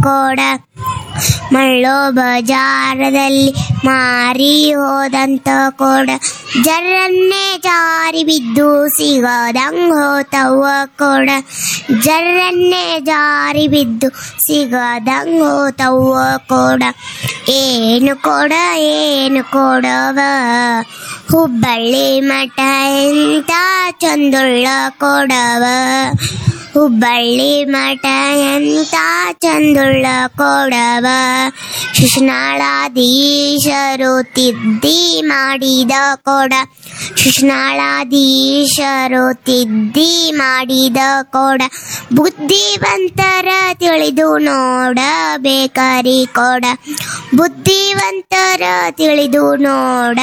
ಕೊಡ ಮಳ್ಳೋ ಬಜಾರದಲ್ಲಿ ಮಾರಿ ಹೋದಂತ ಕೊಡ ಜರ್ರನ್ನೇ ಜಾರಿ ಬಿದ್ದು ಸಿಗದಂಗ್ ಹೋತವ್ವ ಕೊಡ ಜರ್ರನ್ನೇ ಜಾರಿ ಬಿದ್ದು ಸಿಗದಂಗ್ ಹೋತವ್ವ ಕೊಡ ಏನು ಕೊಡ ಏನು ಕೊಡವ ಹುಬ್ಬಳ್ಳಿ ಮಠ ಎಂತ ಚಂದುಳ್ಳ ಕೊಡವ ಹುಬ್ಬಳ್ಳಿ ಮಠ ಎಂತ ಚಂದುಳ್ಳ ಕೊಡವ ಶಿಶುನಾಳಾಧೀಶರು ತಿದ್ದಿ ಮಾಡಿದ ಕೊಡ ಶಿಶುನಾಳಾಧೀಶರು ತಿದ್ದಿ ಮಾಡಿದ ಕೊಡ ಬುದ್ಧಿವಂತರ ತಿಳಿದು ನೋಡಬೇಕರಿ ಕೊಡ ಬುದ್ಧಿವಂತರ ತಿಳಿದು ನೋಡ